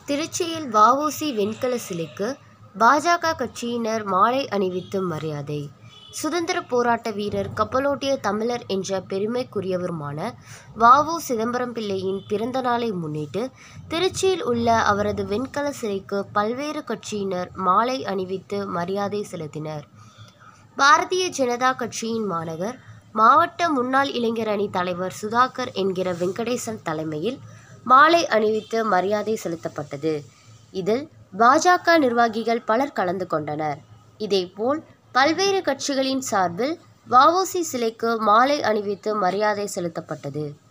திருச்சியில் வஉசி வெண்கல சிலைக்கு பாஜக கட்சியினர் மாலை அணிவித்து மரியாதை சுதந்திர போராட்ட வீரர் கப்பலோட்டிய தமிழர் என்ற பெருமைக்குரியவருமான வஉ சிதம்பரம் பிள்ளையின் பிறந்த நாளை முன்னிட்டு திருச்சியில் உள்ள அவரது வெண்கல சிலைக்கு பல்வேறு கட்சியினர் மாலை அணிவித்து மரியாதை செலுத்தினர் பாரதிய ஜனதா கட்சியின் மாநகர் மாவட்ட முன்னாள் இளைஞர் அணி தலைவர் சுதாகர் என்கிற வெங்கடேசன் தலைமையில் மாலை அணிவித்து மரியாதை செலுத்தப்பட்டது இதில் பாஜக நிர்வாகிகள் பலர் கலந்து கொண்டனர் இதேபோல் பல்வேறு கட்சிகளின் சார்பில் வஉசி சிலைக்கு மாலை அணிவித்து மரியாதை செலுத்தப்பட்டது